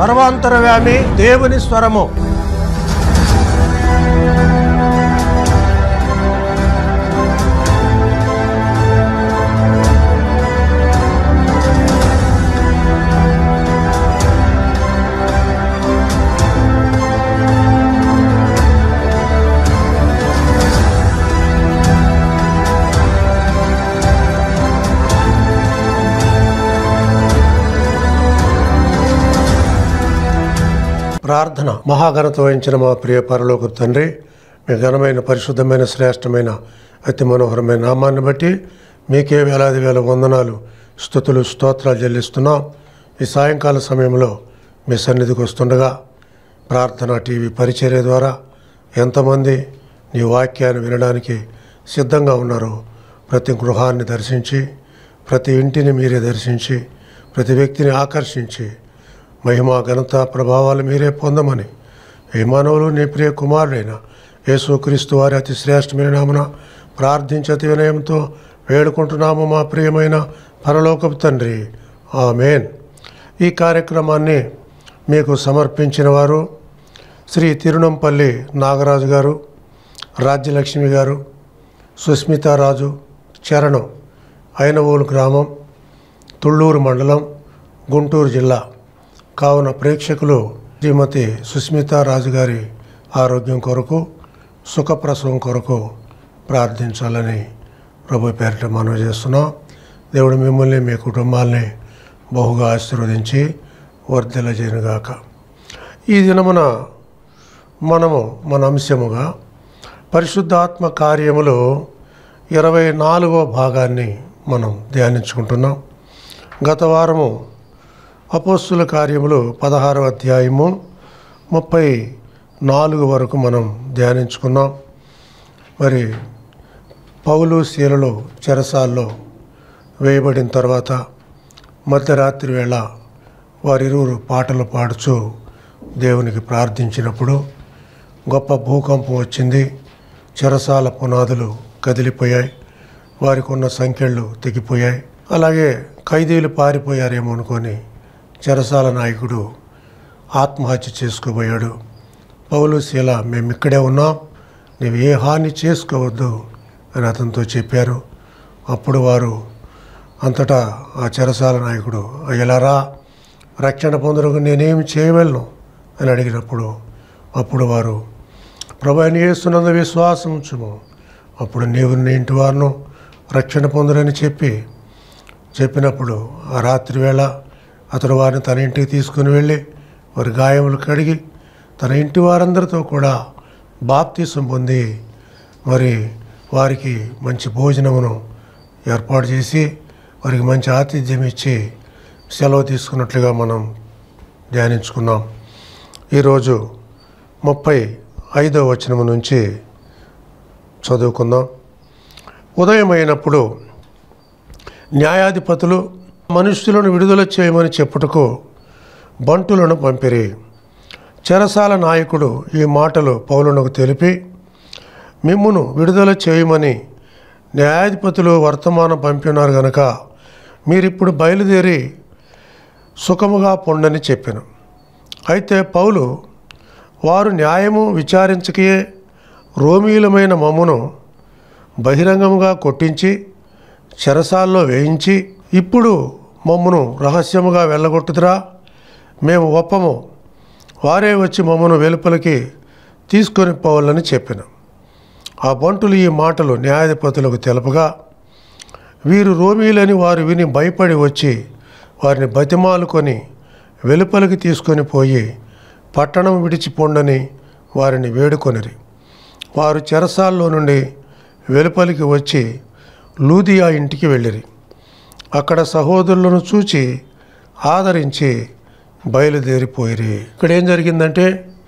సర్వాంతరవ్యామి దేవుని స్వరము ప్రార్థన మహాఘనత వహించిన మా ప్రియ పరలోక తండ్రి మీ ఘనమైన పరిశుద్ధమైన శ్రేష్టమైన అతి మనోహరమైన నామాన్ని బట్టి మీకే వేలాది వేల వందనాలు స్థుతులు స్తోత్రాలు చెల్లిస్తున్నాం ఈ సాయంకాల సమయంలో మీ సన్నిధికి వస్తుండగా ప్రార్థన టీవీ పరిచర్య ద్వారా ఎంతమంది నీ వాక్యాన్ని వినడానికి సిద్ధంగా ఉన్నారో ప్రతి గృహాన్ని దర్శించి ప్రతి ఇంటిని మీరే దర్శించి ప్రతి వ్యక్తిని ఆకర్షించి మహిమ ఘనత ప్రభావాలు మీరే పొందమని ఏ మానవులు నీ ప్రియ కుమారుడైన యేసుక్రీస్తు వారి అతి శ్రేష్టమైన నామన ప్రార్థించి అతి వినయంతో వేడుకుంటున్నాము మా ప్రియమైన పరలోకపు తండ్రి ఆమెన్ ఈ కార్యక్రమాన్ని మీకు సమర్పించిన వారు శ్రీ తిరునంపల్లి నాగరాజు గారు రాజ్యలక్ష్మి గారు సుస్మితారాజు చరణం అయినవోలు గ్రామం తుళ్ళూరు మండలం గుంటూరు జిల్లా కావున ప్రేక్షకులు శ్రీమతి సుస్మిత రాజు గారి ఆరోగ్యం కొరకు సుఖప్రసవం కొరకు ప్రార్థించాలని ప్రభు పేరిట మనవి చేస్తున్నాం దేవుడు మిమ్మల్ని మీ కుటుంబాల్ని బహుగా ఆశీర్వదించి వర్ధిల్లజేయనుగాక ఈ దినమున మనము మన అంశముగా పరిశుద్ధాత్మ కార్యములో ఇరవై నాలుగో భాగాన్ని మనం ధ్యానించుకుంటున్నాం గత వారము అపోస్తుల కార్యములు పదహారవ అధ్యాయము ముప్పై నాలుగు వరకు మనం ధ్యానించుకున్నాం మరి పౌలు శీలలో చెరసాల్లో వేయబడిన తర్వాత మధ్యరాత్రి వేళ వారిరువురు పాటలు పాడుచు దేవునికి ప్రార్థించినప్పుడు గొప్ప భూకంపం వచ్చింది చెరసాల పునాదులు కదిలిపోయాయి వారికి ఉన్న సంఖ్యలు తెగిపోయాయి అలాగే ఖైదీలు పారిపోయారేమో అనుకొని చెరసాల నాయకుడు ఆత్మహత్య చేసుకోబోయాడు పౌలు శీల మేము ఇక్కడే ఉన్నాం నీవు ఏ హాని చేసుకోవద్దు అని అతనితో చెప్పారు అప్పుడు వారు అంతటా ఆ చెరసాల నాయకుడు అయ్యలారా రక్షణ పొందరకు నేనేమి చేయగలను అని అడిగినప్పుడు అప్పుడు వారు ప్రభు అని చేస్తున్నందు విశ్వాసం ఉంచుము అప్పుడు నీవు నీ ఇంటి వారిను రక్షణ పొందరని చెప్పి చెప్పినప్పుడు ఆ రాత్రి వేళ అతడు వారిని తన ఇంటికి తీసుకుని వెళ్ళి వారి గాయములు కడిగి తన ఇంటి వారందరితో కూడా బాప్తీసం పొంది మరి వారికి మంచి భోజనమును ఏర్పాటు చేసి వారికి మంచి ఆతిథ్యం ఇచ్చి సెలవు తీసుకున్నట్లుగా మనం ధ్యానించుకున్నాం ఈరోజు ముప్పై ఐదో వచనము నుంచి చదువుకుందాం ఉదయమైనప్పుడు న్యాయాధిపతులు మనుష్యులను విడుదల చేయమని చెప్పుటకు బంటులను పంపిరి చెరసాల నాయకుడు ఈ మాటలు పౌలునకు తెలిపి మిమ్మును విడుదల చేయమని న్యాయాధిపతులు వర్తమానం పంపినారు గనక మీరిప్పుడు బయలుదేరి సుఖముగా పొండని చెప్పాను అయితే పౌలు వారు న్యాయము విచారించకే రోమీలమైన మమ్మును బహిరంగముగా కొట్టించి చెరసాల్లో వేయించి ఇప్పుడు మమ్మను రహస్యముగా వెళ్ళగొట్టుదురా మేము ఒప్పము వారే వచ్చి మమ్మను వెలుపలికి తీసుకొని పోవాలని చెప్పిన ఆ బంటులు ఈ మాటలు న్యాయాధిపతులకు తెలుపగా వీరు రోమీలని వారు విని భయపడి వచ్చి వారిని బతిమాలుకొని వెలుపలికి తీసుకొని పోయి పట్టణం విడిచిపోండని వారిని వేడుకొనిరి వారు చెరసాల్లో నుండి వెలుపలికి వచ్చి లూదియా ఇంటికి వెళ్ళిరి అక్కడ సహోదరులను చూచి ఆదరించి బయలుదేరిపోయిరి ఇక్కడ ఏం జరిగిందంటే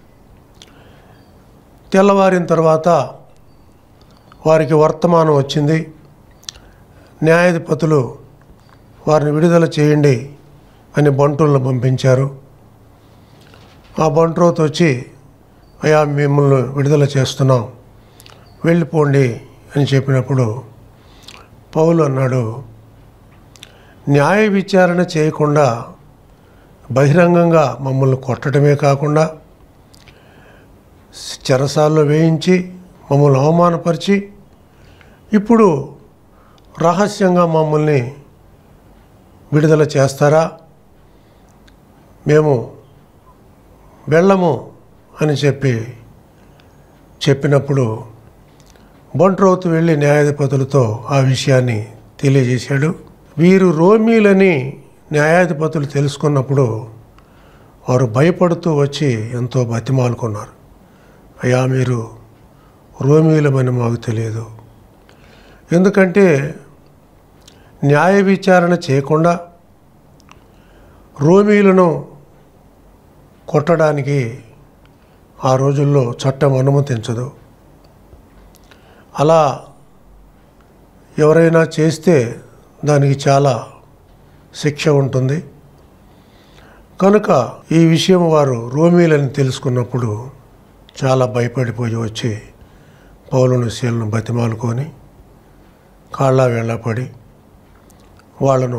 తెల్లవారిన తర్వాత వారికి వర్తమానం వచ్చింది న్యాయాధిపతులు వారిని విడుదల చేయండి అని బంటులను పంపించారు ఆ బంట్రోత్ వచ్చి అయ్యా మిమ్మల్ని విడుదల చేస్తున్నాం వెళ్ళిపోండి అని చెప్పినప్పుడు పౌలు అన్నాడు న్యాయ విచారణ చేయకుండా బహిరంగంగా మమ్మల్ని కొట్టడమే కాకుండా చెరసాల్లో వేయించి మమ్మల్ని అవమానపరిచి ఇప్పుడు రహస్యంగా మమ్మల్ని విడుదల చేస్తారా మేము వెళ్ళము అని చెప్పి చెప్పినప్పుడు బంట్రోతు వెళ్ళి న్యాయాధిపతులతో ఆ విషయాన్ని తెలియజేశాడు వీరు రోమీలని న్యాయాధిపతులు తెలుసుకున్నప్పుడు వారు భయపడుతూ వచ్చి ఎంతో బతిమాలుకున్నారు అయ్యా మీరు రోమీలమని మాకు తెలియదు ఎందుకంటే న్యాయ విచారణ చేయకుండా రోమీలను కొట్టడానికి ఆ రోజుల్లో చట్టం అనుమతించదు అలా ఎవరైనా చేస్తే దానికి చాలా శిక్ష ఉంటుంది కనుక ఈ విషయం వారు రోమీలని తెలుసుకున్నప్పుడు చాలా భయపడిపోయి వచ్చి పౌలను శీలను బతిమాలుకొని కాళ్ళ వెళ్ళపడి వాళ్ళను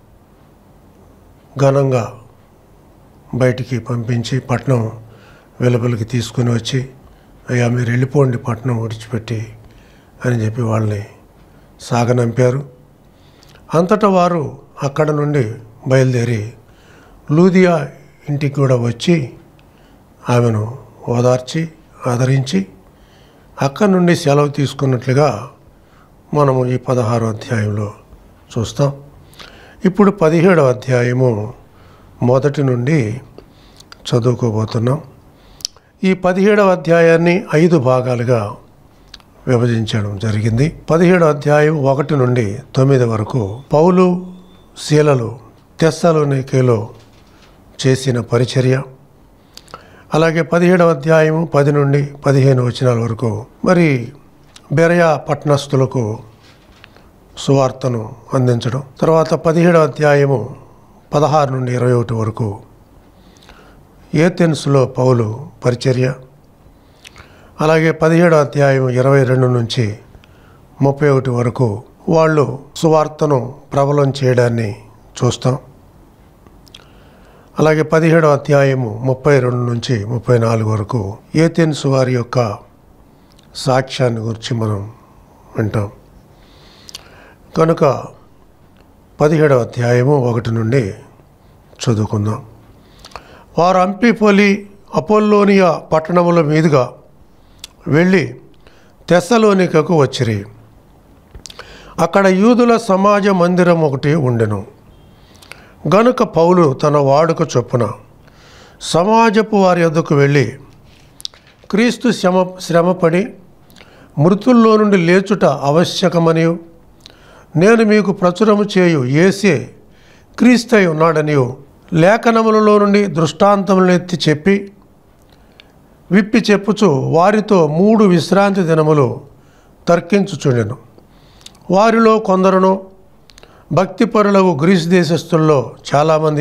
ఘనంగా బయటికి పంపించి పట్నం వెలుపలికి తీసుకుని వచ్చి అయ్యా మీరు వెళ్ళిపోండి పట్నం విడిచిపెట్టి అని చెప్పి వాళ్ళని సాగనంపారు అంతటా వారు అక్కడ నుండి బయలుదేరి లూదియా ఇంటికి కూడా వచ్చి ఆమెను ఓదార్చి ఆదరించి అక్కడి నుండి సెలవు తీసుకున్నట్లుగా మనము ఈ పదహారో అధ్యాయంలో చూస్తాం ఇప్పుడు పదిహేడవ అధ్యాయము మొదటి నుండి చదువుకోబోతున్నాం ఈ పదిహేడవ అధ్యాయాన్ని ఐదు భాగాలుగా విభజించడం జరిగింది పదిహేడవ అధ్యాయం ఒకటి నుండి తొమ్మిది వరకు పౌలు శీలలు తెస్సలోనికేలో చేసిన పరిచర్య అలాగే పదిహేడవ అధ్యాయము పది నుండి పదిహేను వచనాల వరకు మరి బెరయా పట్టణస్థులకు సువార్తను అందించడం తర్వాత పదిహేడవ అధ్యాయము పదహారు నుండి ఇరవై ఒకటి వరకు ఏథెన్స్లో పౌలు పరిచర్య అలాగే పదిహేడవ అధ్యాయం ఇరవై రెండు నుంచి ముప్పై ఒకటి వరకు వాళ్ళు సువార్తను ప్రబలం చేయడాన్ని చూస్తాం అలాగే పదిహేడవ అధ్యాయము ముప్పై రెండు నుంచి ముప్పై నాలుగు వరకు ఏథెన్స్ వారి యొక్క సాక్ష్యాన్ని గురించి మనం వింటాం కనుక పదిహేడవ అధ్యాయము ఒకటి నుండి చదువుకుందాం వారు అంపిపొలి అపోల్లోనియా పట్టణముల మీదుగా వెళ్ళి తెస్సలోనికకు వచ్చిరి అక్కడ యూదుల సమాజ మందిరం ఒకటి ఉండెను గనుక పౌలు తన వాడుక చొప్పున సమాజపు వారి యొద్దకు వెళ్ళి క్రీస్తు శ్రమ శ్రమపడి మృతుల్లో నుండి లేచుట ఆవశ్యకమనియు నేను మీకు ప్రచురము చేయు ఏసే క్రీస్తై ఉన్నాడనియు లేఖనములలో నుండి దృష్టాంతములను ఎత్తి చెప్పి విప్పి చెప్పుచు వారితో మూడు విశ్రాంతి దినములు తర్కించుచుండెను వారిలో కొందరును భక్తిపరులకు గ్రీస్ దేశస్థుల్లో చాలామంది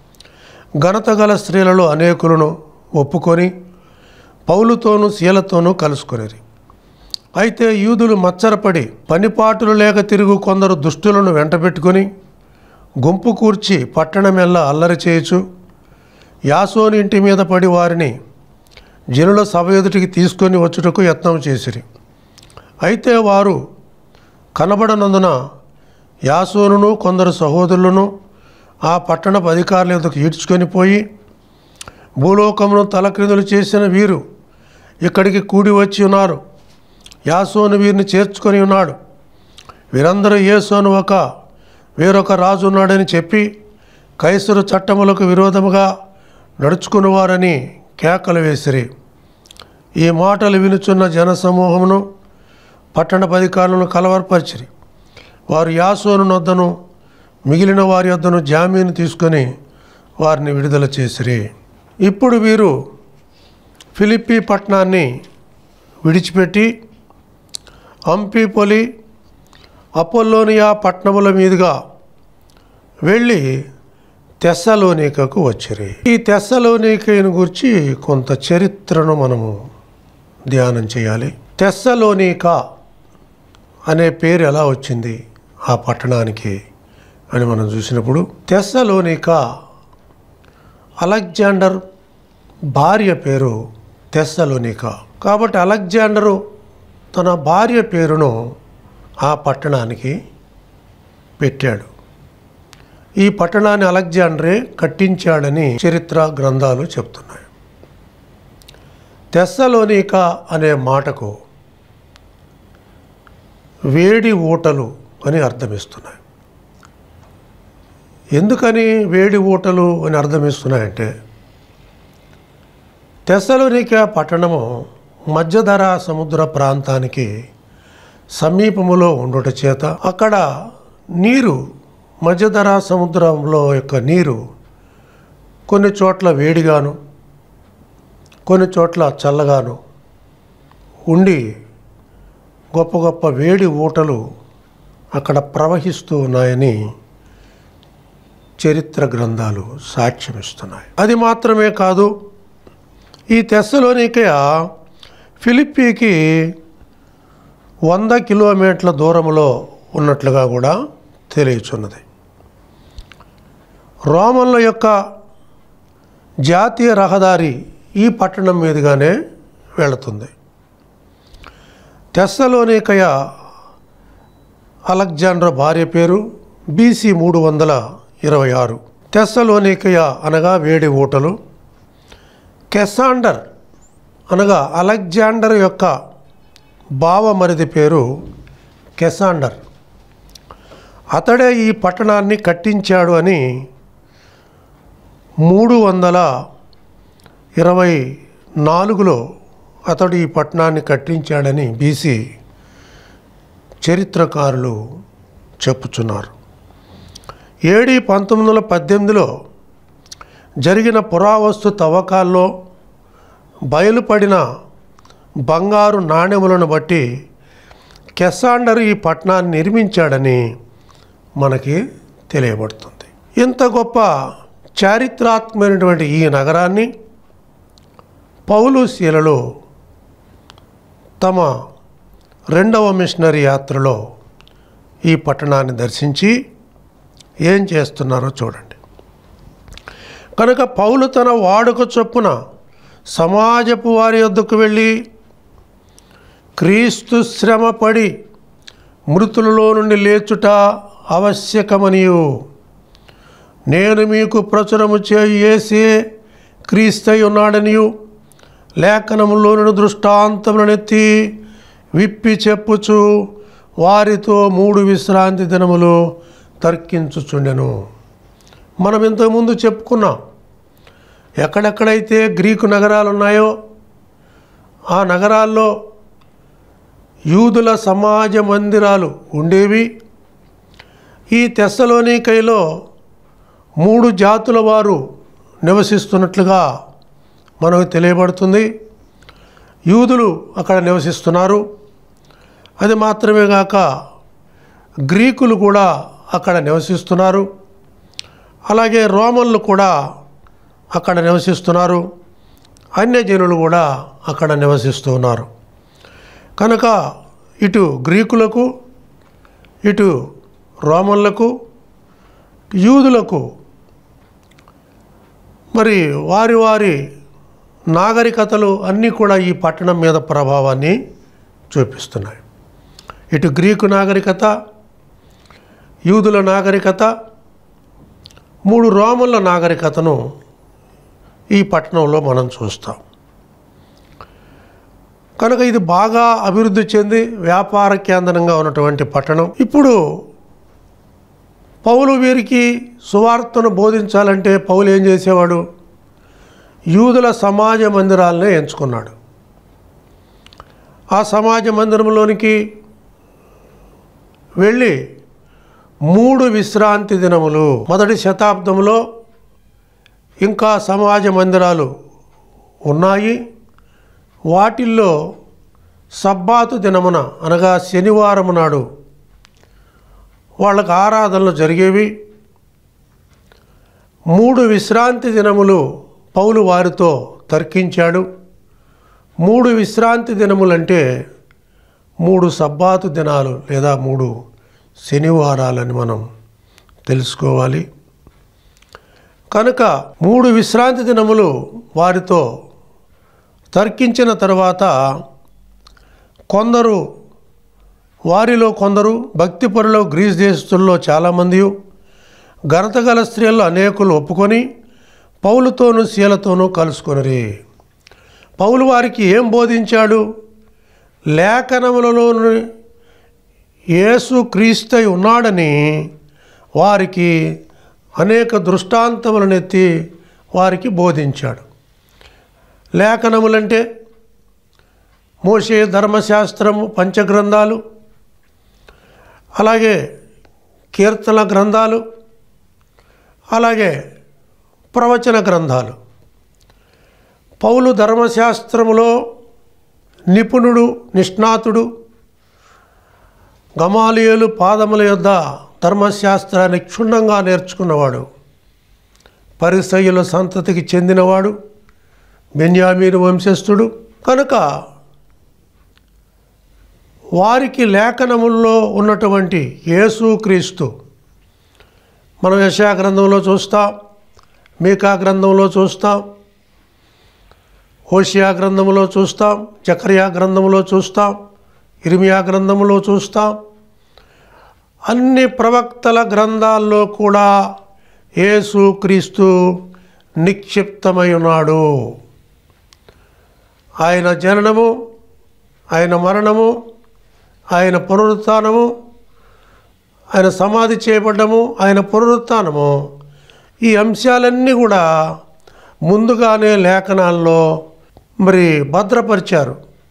ఘనత గల స్త్రీలలో అనేకులను ఒప్పుకొని పౌలుతోనూ శీలతోనూ కలుసుకొనిరి అయితే యూదులు మచ్చరపడి పనిపాటులు లేక తిరుగు కొందరు దుష్టులను వెంటబెట్టుకొని గుంపు కూర్చి పట్టణమెల్లా అల్లరి చేయొచ్చు యాసోని ఇంటి మీద పడి వారిని జనుల సభ ఎదుటికి తీసుకొని వచ్చుటకు యత్నం చేసిరి అయితే వారు కనబడనందున యాసోనును కొందరు సహోదరులను ఆ పట్టణపు అధికారుల ఎదుకు ఈడ్చుకొని పోయి భూలోకమును తలక్రిందులు చేసిన వీరు ఇక్కడికి కూడి వచ్చి ఉన్నారు యాసోను వీరిని చేర్చుకొని ఉన్నాడు వీరందరూ ఏసోను ఒక వేరొక రాజు ఉన్నాడని చెప్పి కైసరు చట్టములకు విరోధముగా నడుచుకునేవారని కేకలు వేసిరి ఈ మాటలు వినుచున్న జనసమూహమును పట్టణ అధికారులను కలవరపరిచిరి వారు యాసోను నొద్దను మిగిలిన వారి వద్దను జామీను తీసుకొని వారిని విడుదల చేసిరి ఇప్పుడు వీరు ఫిలిప్పీ పట్టణాన్ని విడిచిపెట్టి అంపీపొలి అపోల్లోనియా పట్టణముల మీదుగా వెళ్ళి తెస్సలోనికకు వచ్చిరి ఈ తెస్సలోనికను గురించి కొంత చరిత్రను మనము ధ్యానం చేయాలి తెస్సలోనిక అనే పేరు ఎలా వచ్చింది ఆ పట్టణానికి అని మనం చూసినప్పుడు తెస్సలోనిక అలెగ్జాండర్ భార్య పేరు తెస్సలోనిక కాబట్టి అలెగ్జాండరు తన భార్య పేరును ఆ పట్టణానికి పెట్టాడు ఈ పట్టణాన్ని అలెగ్జాండరే కట్టించాడని చరిత్ర గ్రంథాలు చెప్తున్నాయి తెస్సలోనిక అనే మాటకు వేడి ఊటలు అని అర్థమిస్తున్నాయి ఎందుకని వేడి ఊటలు అని అర్థమిస్తున్నాయంటే తెస్సలోనిక పట్టణము మధ్యధర సముద్ర ప్రాంతానికి సమీపములో ఉండుట చేత అక్కడ నీరు మధ్యధర సముద్రంలో యొక్క నీరు కొన్ని చోట్ల వేడిగాను కొన్ని చోట్ల చల్లగాను ఉండి గొప్ప గొప్ప వేడి ఊటలు అక్కడ ప్రవహిస్తూ ఉన్నాయని చరిత్ర గ్రంథాలు సాక్ష్యమిస్తున్నాయి అది మాత్రమే కాదు ఈ తెస్సలోనికయ ఫిలిప్పీకి వంద కిలోమీటర్ల దూరంలో ఉన్నట్లుగా కూడా తెలియచున్నది రోమన్ల యొక్క జాతీయ రహదారి ఈ పట్టణం మీదుగానే వెళుతుంది తెస్సలోనికయ అలెగ్జాండర్ భార్య పేరు బీసీ మూడు వందల ఇరవై ఆరు తెస్సలోనికయ అనగా వేడి ఊటలు కెసాండర్ అనగా అలెగ్జాండర్ యొక్క బావమరిది పేరు కెసాండర్ అతడే ఈ పట్టణాన్ని కట్టించాడు అని మూడు వందల ఇరవై నాలుగులో అతడు ఈ పట్టణాన్ని కట్టించాడని బీసీ చరిత్రకారులు చెప్పుచున్నారు ఏడి పంతొమ్మిది వందల పద్దెనిమిదిలో జరిగిన పురావస్తు తవ్వకాల్లో బయలుపడిన బంగారు నాణెములను బట్టి కెసాండర్ ఈ పట్టణాన్ని నిర్మించాడని మనకి తెలియబడుతుంది ఇంత గొప్ప చారిత్రాత్మకమైనటువంటి ఈ నగరాన్ని పౌలు శీలలు తమ రెండవ మిషనరీ యాత్రలో ఈ పట్టణాన్ని దర్శించి ఏం చేస్తున్నారో చూడండి కనుక పౌలు తన వాడుక చొప్పున సమాజపు వారి వద్దకు వెళ్ళి క్రీస్తు శ్రమపడి మృతులలో నుండి లేచుట ఆవశ్యకమనియు నేను మీకు ప్రచురము చేసే క్రీస్తై ఉన్నాడనియు లేఖనములోని దృష్టాంతములనెత్తి విప్పి చెప్పుచు వారితో మూడు విశ్రాంతి దినములు తర్కించుచుండెను మనం ఇంతకుముందు చెప్పుకున్నాం ఎక్కడెక్కడైతే గ్రీకు నగరాలు ఉన్నాయో ఆ నగరాల్లో యూదుల సమాజ మందిరాలు ఉండేవి ఈ తెస్సలోనికైలో మూడు జాతుల వారు నివసిస్తున్నట్లుగా మనకు తెలియబడుతుంది యూదులు అక్కడ నివసిస్తున్నారు అది మాత్రమే కాక గ్రీకులు కూడా అక్కడ నివసిస్తున్నారు అలాగే రోమన్లు కూడా అక్కడ నివసిస్తున్నారు అన్యజనులు కూడా అక్కడ నివసిస్తూ ఉన్నారు కనుక ఇటు గ్రీకులకు ఇటు రోమన్లకు యూదులకు మరి వారి వారి నాగరికతలు అన్నీ కూడా ఈ పట్టణం మీద ప్రభావాన్ని చూపిస్తున్నాయి ఇటు గ్రీకు నాగరికత యూదుల నాగరికత మూడు రోమన్ల నాగరికతను ఈ పట్టణంలో మనం చూస్తాం కనుక ఇది బాగా అభివృద్ధి చెంది వ్యాపార కేంద్రంగా ఉన్నటువంటి పట్టణం ఇప్పుడు పౌలు వీరికి సువార్తను బోధించాలంటే పౌలు ఏం చేసేవాడు యూదుల సమాజ మందిరాలనే ఎంచుకున్నాడు ఆ సమాజ మందిరంలోనికి వెళ్ళి మూడు విశ్రాంతి దినములు మొదటి శతాబ్దంలో ఇంకా సమాజ మందిరాలు ఉన్నాయి వాటిల్లో సబ్బాతు దినమున అనగా శనివారం నాడు వాళ్ళకు ఆరాధనలు జరిగేవి మూడు విశ్రాంతి దినములు పౌలు వారితో తర్కించాడు మూడు విశ్రాంతి దినములంటే మూడు సబ్బాతు దినాలు లేదా మూడు శనివారాలని మనం తెలుసుకోవాలి కనుక మూడు విశ్రాంతి దినములు వారితో తర్కించిన తర్వాత కొందరు వారిలో కొందరు భక్తిపరులో గ్రీస్ దేశస్తుల్లో చాలామంది ఘనతగల స్త్రీల్లో అనేకులు ఒప్పుకొని పౌలుతోనూ శీలతోనూ కలుసుకొనిరి పౌలు వారికి ఏం బోధించాడు లేఖనములలోని యేసు క్రీస్తై ఉన్నాడని వారికి అనేక దృష్టాంతములనెత్తి వారికి బోధించాడు లేఖనములంటే మోషే ధర్మశాస్త్రము పంచగ్రంథాలు అలాగే కీర్తన గ్రంథాలు అలాగే ప్రవచన గ్రంథాలు పౌలు ధర్మశాస్త్రములో నిపుణుడు నిష్ణాతుడు గమాలియలు పాదముల యొద్ద ధర్మశాస్త్రాన్ని క్షుణ్ణంగా నేర్చుకున్నవాడు పరిసయుల సంతతికి చెందినవాడు బెన్యామీను వంశస్థుడు కనుక వారికి లేఖనముల్లో ఉన్నటువంటి యేసుక్రీస్తు మనం యశా గ్రంథంలో చూస్తాం మీకా గ్రంథంలో చూస్తాం హోషియా గ్రంథంలో చూస్తాం చక్రియా గ్రంథంలో చూస్తాం ఇర్మియా గ్రంథంలో చూస్తాం అన్ని ప్రవక్తల గ్రంథాల్లో కూడా యేసు క్రీస్తు నిక్షిప్తమై ఉన్నాడు ఆయన జననము ఆయన మరణము ఆయన పునరుత్నము ఆయన సమాధి చేయబడ్డము ఆయన పునరుత్నము ఈ అంశాలన్నీ కూడా ముందుగానే లేఖనాల్లో మరి భద్రపరిచారు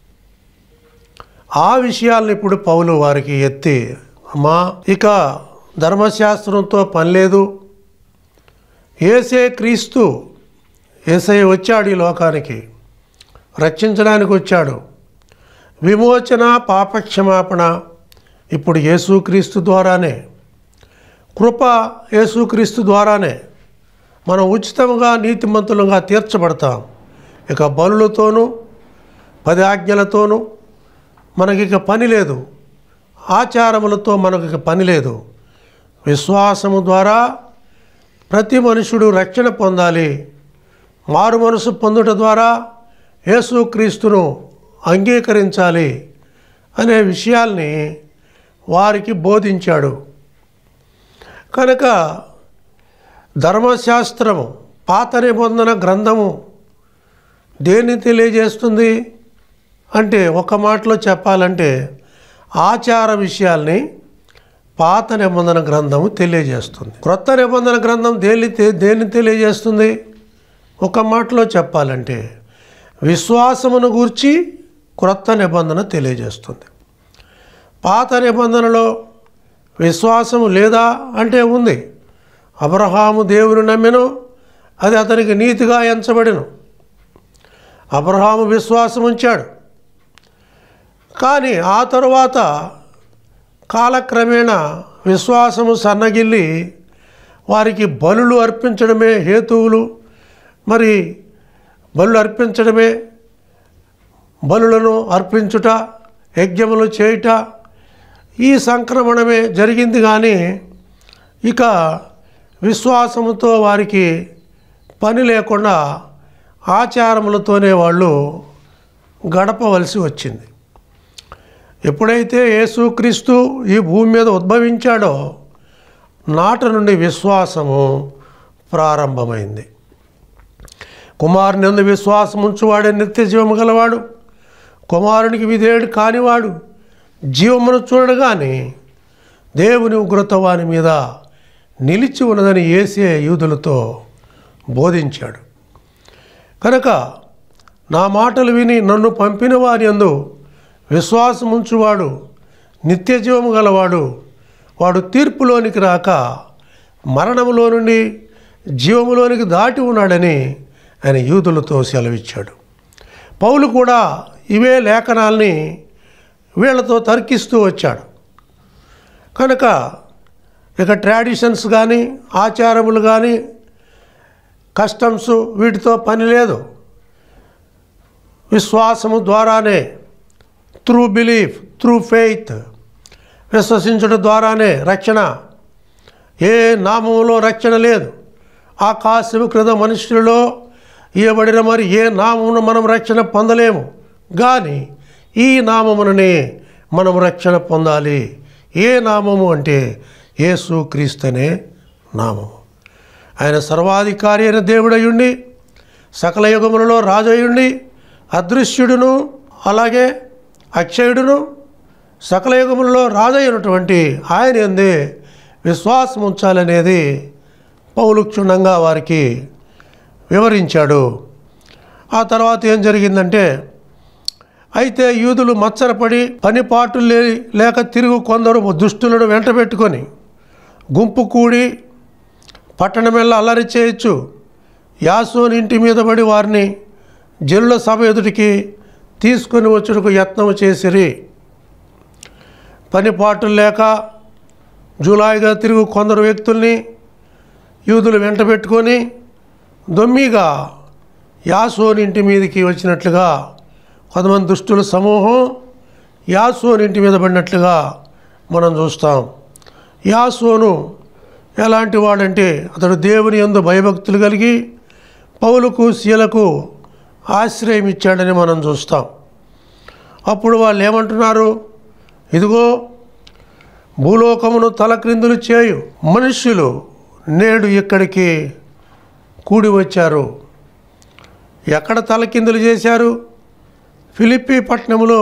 ఆ విషయాలను ఇప్పుడు పౌలు వారికి ఎత్తి అమ్మా ఇక ధర్మశాస్త్రంతో పని లేదు ఏసే క్రీస్తు ఏసై వచ్చాడు ఈ లోకానికి రక్షించడానికి వచ్చాడు విమోచన పాపక్షమాపణ ఇప్పుడు యేసుక్రీస్తు ద్వారానే కృప యేసుక్రీస్తు ద్వారానే మనం ఉచితంగా నీతిమంతులుగా తీర్చబడతాం ఇక బలులతోనూ పది ఆజ్ఞలతోనూ మనకిక పని లేదు ఆచారములతో మనకి పని లేదు విశ్వాసము ద్వారా ప్రతి మనుషుడు రక్షణ పొందాలి మారు మనసు పొందుట ద్వారా యేసుక్రీస్తును అంగీకరించాలి అనే విషయాల్ని వారికి బోధించాడు కనుక ధర్మశాస్త్రము పాత నిబంధన గ్రంథము దేన్ని తెలియజేస్తుంది అంటే ఒక మాటలో చెప్పాలంటే ఆచార విషయాల్ని పాత నిబంధన గ్రంథము తెలియజేస్తుంది క్రొత్త నిబంధన గ్రంథం దేని దేన్ని తెలియజేస్తుంది ఒక మాటలో చెప్పాలంటే విశ్వాసమును గూర్చి క్రొత్త నిబంధన తెలియజేస్తుంది పాత నిబంధనలో విశ్వాసము లేదా అంటే ఉంది అబ్రహాము దేవుని నమ్మెను అది అతనికి నీతిగా ఎంచబడిను అబ్రహాము విశ్వాసం ఉంచాడు కానీ ఆ తరువాత కాలక్రమేణా విశ్వాసము సన్నగిల్లి వారికి బలులు అర్పించడమే హేతువులు మరి బలులు అర్పించడమే బలులను అర్పించుట యజ్ఞములు చేయుట ఈ సంక్రమణమే జరిగింది కానీ ఇక విశ్వాసముతో వారికి పని లేకుండా ఆచారములతోనే వాళ్ళు గడపవలసి వచ్చింది ఎప్పుడైతే యేసుక్రీస్తు ఈ భూమి మీద ఉద్భవించాడో నాట నుండి విశ్వాసము ప్రారంభమైంది కుమారుని ఎందు విశ్వాసం ఉంచువాడే నిత్య జీవము గలవాడు కుమారునికి విధేయుడు కానివాడు జీవమును చూడగానే దేవుని ఉగ్రత వాని మీద నిలిచి ఉన్నదని ఏసే యూదులతో బోధించాడు కనుక నా మాటలు విని నన్ను పంపిన వారి యందు విశ్వాసం ఉంచువాడు నిత్య జీవము గలవాడు వాడు తీర్పులోనికి రాక మరణములో నుండి జీవములోనికి దాటి ఉన్నాడని ఆయన యూదులతో సెలవిచ్చాడు పౌలు కూడా ఇవే లేఖనాల్ని వీళ్ళతో తర్కిస్తూ వచ్చాడు కనుక ఇక ట్రాడిషన్స్ కానీ ఆచారములు కానీ కస్టమ్స్ వీటితో పని లేదు విశ్వాసము ద్వారానే త్రూ బిలీఫ్ త్రూ ఫెయిత్ విశ్వసించడం ద్వారానే రక్షణ ఏ నామములో రక్షణ లేదు ఆకాశము క్రింద మనుషులలో ఇవ్వబడిన మరి ఏ నామమును మనం రక్షణ పొందలేము కానీ ఈ నామముననే మనం రక్షణ పొందాలి ఏ నామము అంటే యేసు క్రీస్తనే నామము ఆయన సర్వాధికారి అయిన దేవుడయుండి సకల యుగములలో రాజయుండి అదృశ్యుడును అలాగే అక్షయుడును సకల యుగములలో రాజైనటువంటి ఆయన ఎందే విశ్వాసం ఉంచాలనేది పౌలు క్షుణ్ణంగా వారికి వివరించాడు ఆ తర్వాత ఏం జరిగిందంటే అయితే యూదులు మత్సరపడి పనిపాటు లే లేక తిరుగు కొందరు దుష్టులను వెంట పెట్టుకొని గుంపు కూడి పట్టణమెల్ల అల్లరి చేయొచ్చు యాసోని ఇంటి మీద పడి వారిని జనుల సభ ఎదుటికి తీసుకొని వచ్చుటకు యత్నం చేసిరి పనిపాట్లు లేక జూలాయిగా తిరుగు కొందరు వ్యక్తుల్ని యూదులు వెంట పెట్టుకొని దొమ్మిగా యాసోని ఇంటి మీదకి వచ్చినట్లుగా కొంతమంది దుష్టుల సమూహం యాసోని ఇంటి మీద పడినట్లుగా మనం చూస్తాం యాసోను ఎలాంటి వాడంటే అతడు దేవుని ఎందు భయభక్తులు కలిగి పౌలకు శీలకు ఆశ్రయం ఇచ్చాడని మనం చూస్తాం అప్పుడు వాళ్ళు ఏమంటున్నారు ఇదిగో భూలోకమును తలక్రిందులు చేయు మనుష్యులు నేడు ఇక్కడికి కూడి వచ్చారు ఎక్కడ తలకిందులు చేశారు ఫిలిప్పీ పట్టణంలో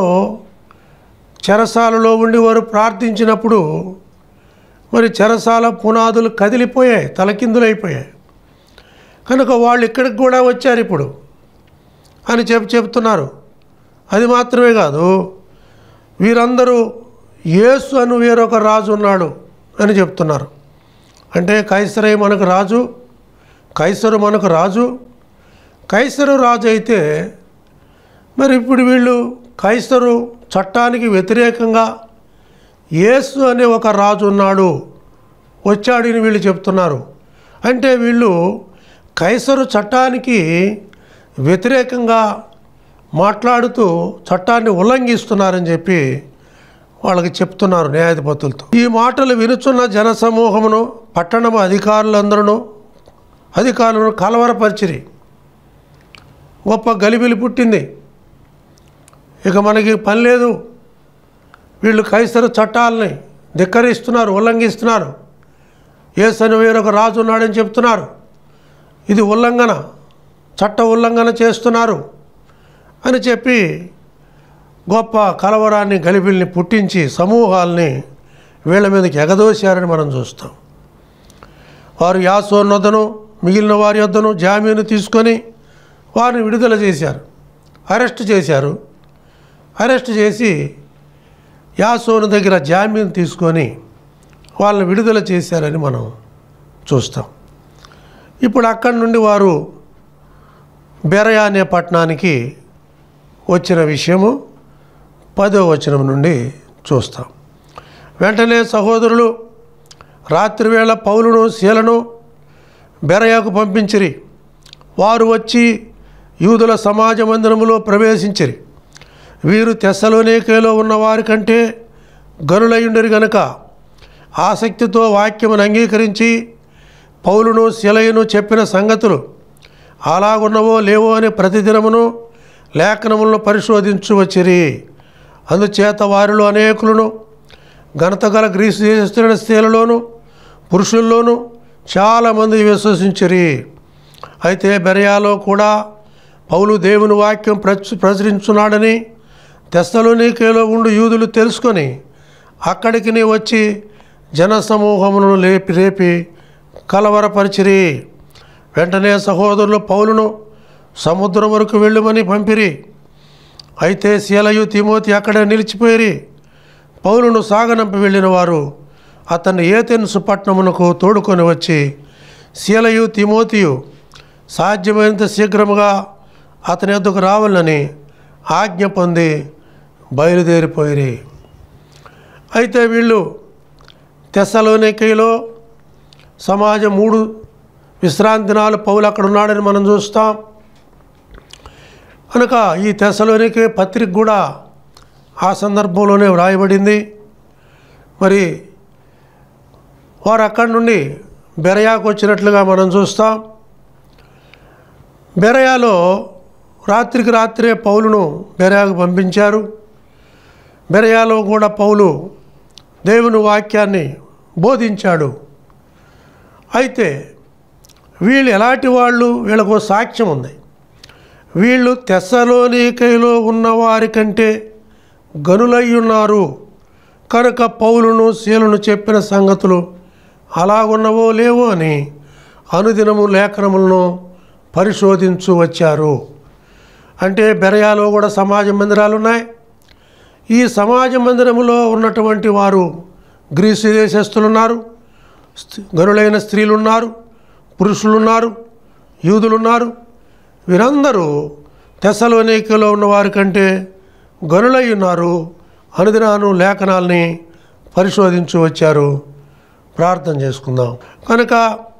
చెరసాలలో ఉండి వారు ప్రార్థించినప్పుడు మరి చెరసాల పునాదులు కదిలిపోయాయి తలకిందులైపోయాయి కనుక వాళ్ళు ఇక్కడికి కూడా వచ్చారు ఇప్పుడు అని చెప్పి చెప్తున్నారు అది మాత్రమే కాదు వీరందరూ యేసు అను వేరొక రాజు ఉన్నాడు అని చెప్తున్నారు అంటే కైసరే మనకు రాజు కైసరు మనకు రాజు కైసరు రాజు అయితే మరి ఇప్పుడు వీళ్ళు కైసరు చట్టానికి వ్యతిరేకంగా యేసు అనే ఒక రాజు ఉన్నాడు వచ్చాడని వీళ్ళు చెప్తున్నారు అంటే వీళ్ళు కైసరు చట్టానికి వ్యతిరేకంగా మాట్లాడుతూ చట్టాన్ని ఉల్లంఘిస్తున్నారని చెప్పి వాళ్ళకి చెప్తున్నారు న్యాయాధిపతులతో ఈ మాటలు వినుచున్న జనసమూహమును పట్టణము అధికారులందరూ అధికారులను కలవరపరిచిరి గొప్ప గలిబిలి పుట్టింది ఇక మనకి పని లేదు వీళ్ళు కైసరు చట్టాలని ధిక్కరిస్తున్నారు ఉల్లంఘిస్తున్నారు ఏసని వేరొక రాజు ఉన్నాడని చెప్తున్నారు ఇది ఉల్లంఘన చట్ట ఉల్లంఘన చేస్తున్నారు అని చెప్పి గొప్ప కలవరాన్ని గలిబిల్ని పుట్టించి సమూహాల్ని వీళ్ళ మీదకి ఎగదోశారని మనం చూస్తాం వారు యాసోన్ వద్దను మిగిలిన వారి వద్దను జామీను తీసుకొని వారిని విడుదల చేశారు అరెస్ట్ చేశారు అరెస్ట్ చేసి యాసోను దగ్గర జామీన్ తీసుకొని వాళ్ళని విడుదల చేశారని మనం చూస్తాం ఇప్పుడు అక్కడి నుండి వారు బెరయా అనే పట్టణానికి వచ్చిన విషయము పదో వచనం నుండి చూస్తాం వెంటనే సహోదరులు రాత్రివేళ పౌలును శీలను బెరయాకు పంపించిరి వారు వచ్చి యూదుల సమాజ మందిరములో ప్రవేశించిరి వీరు తెస్సలోనికేలో ఉన్న వారి కంటే గనులయ్యుండరు గనుక ఆసక్తితో వాక్యమును అంగీకరించి పౌలును శిలయును చెప్పిన సంగతులు అలాగున్నవో లేవో అని ప్రతిదినమును లేఖనములను పరిశోధించు వచ్చిరి అందుచేత వారిలో అనేకులను ఘనత గల గ్రీసు దేశస్తున్న స్త్రీలలోను పురుషుల్లోనూ చాలామంది విశ్వసించిరి అయితే బెరయాలో కూడా పౌలు దేవుని వాక్యం ప్రచు ప్రచురించున్నాడని తెస్తలోనికేలో ఉండు యూదులు తెలుసుకొని అక్కడికి నీ వచ్చి జనసమూహమును లేపి రేపి కలవరపరిచిరి వెంటనే సహోదరులు పౌలును సముద్రం వరకు వెళ్ళమని పంపిరి అయితే శీలయు తిమోతి అక్కడే నిలిచిపోయిరి పౌలును సాగనంపి వెళ్ళిన వారు అతన్ని ఏతెన్సు పట్టణమునకు తోడుకొని వచ్చి శీలయు తిమోతియు సాధ్యమైనంత శీఘ్రముగా అతని ఎద్దుకు రావాలని ఆజ్ఞ పొంది బయలుదేరిపోయిరి అయితే వీళ్ళు తెస్సలోనికైలో సమాజం మూడు విశ్రాంతి దినాలు పౌలు అక్కడ ఉన్నాడని మనం చూస్తాం కనుక ఈ తెస్సలోనికి పత్రిక కూడా ఆ సందర్భంలోనే వ్రాయబడింది మరి వారు అక్కడి నుండి బెరయాకు వచ్చినట్లుగా మనం చూస్తాం బెరయాలో రాత్రికి రాత్రే పౌలును బెరయాకు పంపించారు బెరయాలో కూడా పౌలు దేవుని వాక్యాన్ని బోధించాడు అయితే వీళ్ళు ఎలాంటి వాళ్ళు వీళ్ళకు సాక్ష్యం ఉంది వీళ్ళు తెస్సలోనికైలో ఉన్న వారి కంటే గనులై ఉన్నారు కనుక పౌలును శీలను చెప్పిన సంగతులు అలాగున్నవో లేవో అని అనుదినము లేఖనములను పరిశోధించు వచ్చారు అంటే బెరయాలో కూడా సమాజ మందిరాలు ఉన్నాయి ఈ సమాజ మందిరములో ఉన్నటువంటి వారు గ్రీసు దేశస్తులు ఉన్నారు స్థి- గనులైన స్త్రీలు ఉన్నారు పురుషులు ఉన్నారు యూదులు ఉన్నారు వీరందరూ తెసలోనికలో ఉన్న వారి కంటే గనులై ఉన్నారు అనుదినాను లేఖనాల్ని పరిశోధించి వచ్చారు ప్రార్థన చేసుకుందాం కనుక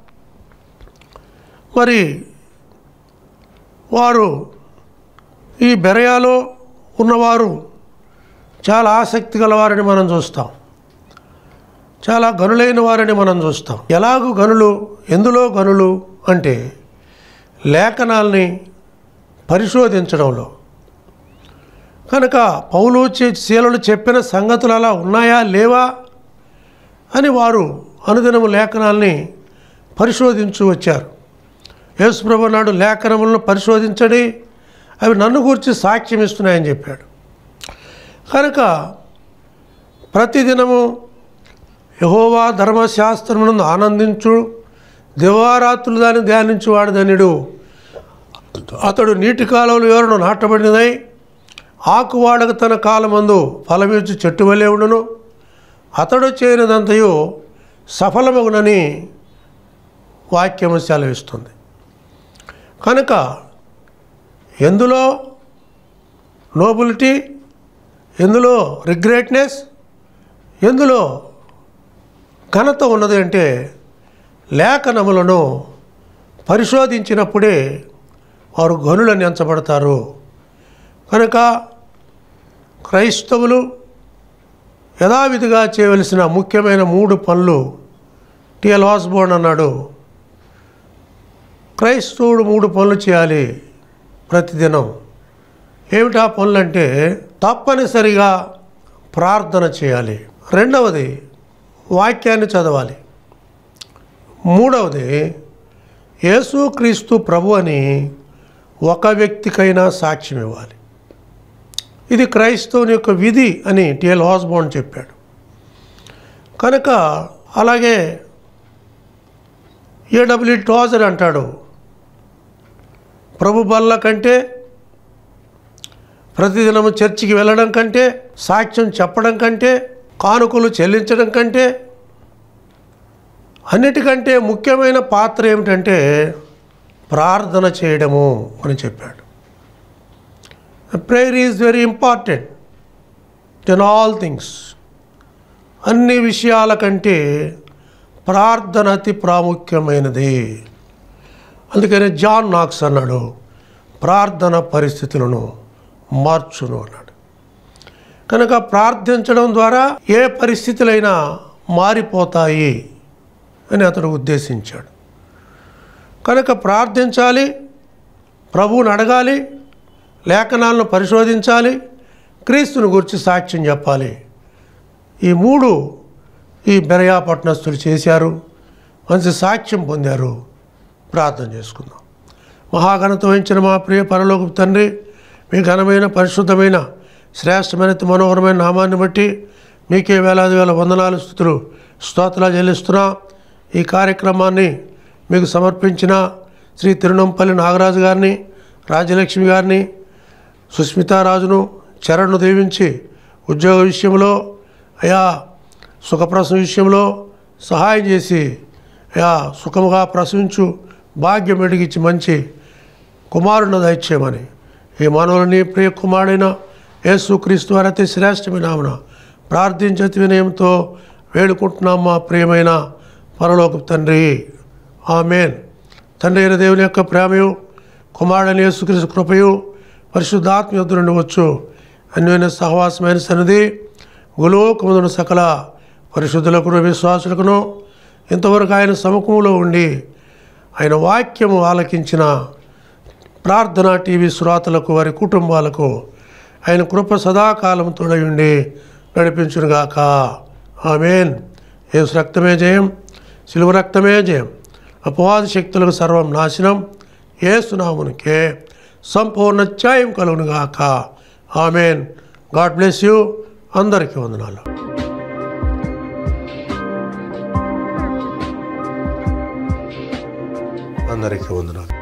మరి వారు ఈ బెరయాలో ఉన్నవారు చాలా ఆసక్తి గలవారని మనం చూస్తాం చాలా గనులైన వారని మనం చూస్తాం ఎలాగూ గనులు ఎందులో గనులు అంటే లేఖనాల్ని పరిశోధించడంలో కనుక పౌలు చే- శీలలు చెప్పిన సంగతులు అలా ఉన్నాయా లేవా అని వారు అనుదినము లేఖనాల్ని పరిశోధించు వచ్చారు యేసుప్రభు నాడు లేఖనములను పరిశోధించడి అవి నన్ను గురించి సాక్ష్యం ఇస్తున్నాయని చెప్పాడు కనుక ప్రతిదినము యహోవా ధర్మశాస్త్రమునందు ఆనందించు దివారాత్రులు దాన్ని ధ్యానించువాడు ధన్యుడు అతడు నీటి కాలువలు ఎవరును నాటబడినదై ఆకువాడక తన కాలమందు ఫలమిచ్చు చెట్టు వలె ఉండును అతడు చేయనిదంతయు సఫలమగునని వాక్యము సెలవిస్తుంది కనుక ఎందులో నోబిలిటీ ఎందులో రిగ్రెట్నెస్ ఎందులో ఘనత ఉన్నది అంటే లేఖనములను పరిశోధించినప్పుడే వారు గనులని ఎంచబడతారు కనుక క్రైస్తవులు యథావిధిగా చేయవలసిన ముఖ్యమైన మూడు పనులు టిఎల్ వాస్బోర్న్ అన్నాడు క్రైస్తవుడు మూడు పనులు చేయాలి ప్రతిదినం ఏమిటా పనులు అంటే తప్పనిసరిగా ప్రార్థన చేయాలి రెండవది వాక్యాన్ని చదవాలి మూడవది యేసుక్రీస్తు ప్రభు అని ఒక వ్యక్తికైనా సాక్ష్యం ఇవ్వాలి ఇది క్రైస్తవుని యొక్క విధి అని టిఎల్ హాస్బోన్ చెప్పాడు కనుక అలాగే ఏడబ్ల్యూ టోజర్ అంటాడు ప్రభు బల్ల కంటే ప్రతిదినము చర్చికి వెళ్ళడం కంటే సాక్ష్యం చెప్పడం కంటే కానుకలు చెల్లించడం కంటే అన్నిటికంటే ముఖ్యమైన పాత్ర ఏమిటంటే ప్రార్థన చేయడము అని చెప్పాడు prayer is very important in all things అన్ని విషయాల కంటే ప్రార్థన అతి ప్రాముఖ్యమైనది అందుకని జాన్ నాక్స్ అన్నాడు ప్రార్థన పరిస్థితులను మార్చును అన్నాడు కనుక ప్రార్థించడం ద్వారా ఏ పరిస్థితులైనా మారిపోతాయి అని అతడు ఉద్దేశించాడు కనుక ప్రార్థించాలి ప్రభువుని అడగాలి లేఖనాలను పరిశోధించాలి క్రీస్తుని గురించి సాక్ష్యం చెప్పాలి ఈ మూడు ఈ బెరయా పట్టణస్థులు చేశారు మంచి సాక్ష్యం పొందారు ప్రార్థన చేసుకుందాం మహాఘనత వహించిన మా ప్రియ పరలోక తండ్రి మీ ఘనమైన పరిశుద్ధమైన శ్రేష్టమైన అతి మనోహరమైన నామాన్ని బట్టి మీకే వేలాది వేల వందనాలు స్థుతులు స్తోత్రాలు చెల్లిస్తున్నా ఈ కార్యక్రమాన్ని మీకు సమర్పించిన శ్రీ తిరునంపల్లి నాగరాజు గారిని రాజ్యలక్ష్మి గారిని సుస్మితారాజును చరణ్ను దీవించి ఉద్యోగ విషయంలో అయా సుఖప్రసవం విషయంలో సహాయం చేసి అయా సుఖముగా ప్రసవించు భాగ్యం ఎడిగించి మంచి కుమారుని దయచేయమని ఈ మానవులని ప్రియ కుమారుడైన యేసుక్రీస్తు వారి అతి శ్రేష్టమైన నామన ప్రార్థించతి వినయంతో వేడుకుంటున్నాం మా ప్రియమైన పరలోక తండ్రి ఆమెన్ తండ్రి అయిన దేవుని యొక్క ప్రేమయు కుమారుడైన యేసుక్రీస్తు కృపయు పరిశుద్ధాత్మ యొద్ద నుండి వచ్చు అన్యోన్య సహవాసమైన సన్నిధి గులోకముదను సకల పరిశుద్ధులకును విశ్వాసులకును ఇంతవరకు ఆయన సముఖంలో ఉండి ఆయన వాక్యము ఆలకించిన ప్రార్థన టీవీ శ్రోతలకు వారి కుటుంబాలకు ఆయన కృప సదాకాలం తోడై ఉండి నడిపించునుగాక ఆమెన్ ఏసు రక్తమే జయం సిలువ రక్తమే జయం అపవాద శక్తులకు సర్వం నాశనం ఏసునామునికే సంపూర్ణ ఛాయం కలుగునుగాక ఆమెన్ గాడ్ బ్లెస్ యూ అందరికీ వందనాలు అందరికీ వందనాలు